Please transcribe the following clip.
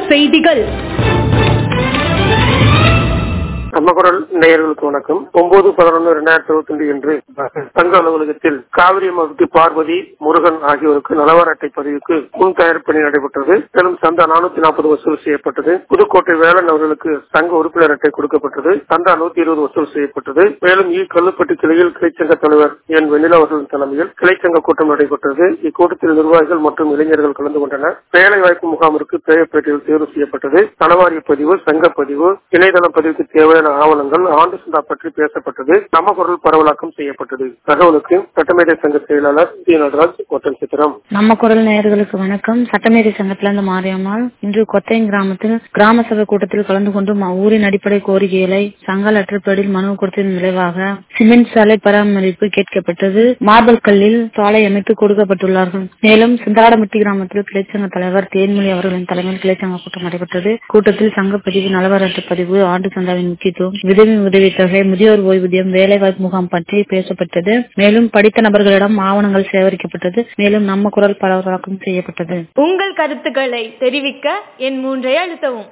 செய்திகள் நம்ம குரல் நேயர்களுக்கு வணக்கம் ஒன்பது பதினொன்று இரண்டாயிரத்தி இருபத்தி ரெண்டு என்று சங்க அலுவலகத்தில் காவிரி அம்மாவுக்கு பார்வதி முருகன் ஆகியோருக்கு நலவார அட்டை பதிவுக்கு முன் தயார் பணி நடைபெற்றது மேலும் சந்தா நானூத்தி நாற்பது வசூல் செய்யப்பட்டது புதுக்கோட்டை வேலன் அவர்களுக்கு சங்க உறுப்பினர் அட்டை கொடுக்கப்பட்டது சந்தா நூத்தி இருபது வசூல் செய்யப்பட்டது மேலும் இ கல்லுப்பட்டி கிளையில் கிளைச்சங்க தலைவர் என் வெண்ணிலா அவர்களின் தலைமையில் கிளைச்சங்க கூட்டம் நடைபெற்றது இக்கூட்டத்தில் நிர்வாகிகள் மற்றும் இளைஞர்கள் கலந்து கொண்டனர் வேலை வாய்ப்பு முகாமிற்கு பெயர்பேட்டையில் தேர்வு செய்யப்பட்டது தனவாரிய பதிவு சங்க பதிவு இணையதள பதிவுக்கு தேவையான ஆவணங்கள் ஆண்டு சந்தா பற்றி பேசப்பட்டது நம்ம குரல் பரவலாக்கம் செய்யப்பட்டது தகவலுக்கு சட்டமேதை சங்க செயலாளர் சி நடராஜ் கோட்டன் சித்திரம் நம்ம குரல் நேயர்களுக்கு வணக்கம் சட்டமேதை சங்கத்திலிருந்து மாரியம்மாள் இன்று கொத்தையம் கிராமத்தில் கிராம சபை கூட்டத்தில் கலந்து கொண்டு ம- ஊரின் அடிப்படை கோரிக்கைகளை சங்க லெட்டர்பேடில் மனு கொடுத்ததன் விளைவாக சிமெண்ட் சாலை பராமரிப்பு கேட்கப்பட்டது மார்பல் கல்லில் சாலை அமைத்து கொடுக்கப்பட்டுள்ளார்கள் மேலும் சிந்தாடமட்டி கிராமத்தில் கிளைச்சங்க தலைவர் தேன்மொழி அவர்களின் தலைமையில் கிளைச்சங்க கூட்டம் நடைபெற்றது கூட்டத்தில் சங்க பதிவு நலவரட்டு பதிவு ஆண்டு சந்தாவின் முக்கியத்துவம் விதவி உதவித்தொகை முதியோர் ஓய்வூதியம் வேலைவாய்ப்பு முகாம் பற்றி பேசப்பட்டது மேலும் படித்த நபர்களிடம் ஆவணங்கள் சேகரிக்கப்பட்டது மேலும் நம்ம குரல் பரவலாக்கம் செய்யப்பட்டது உங்கள் கருத்துக்களை தெரிவிக்க என் மூன்றை அழுத்தவும்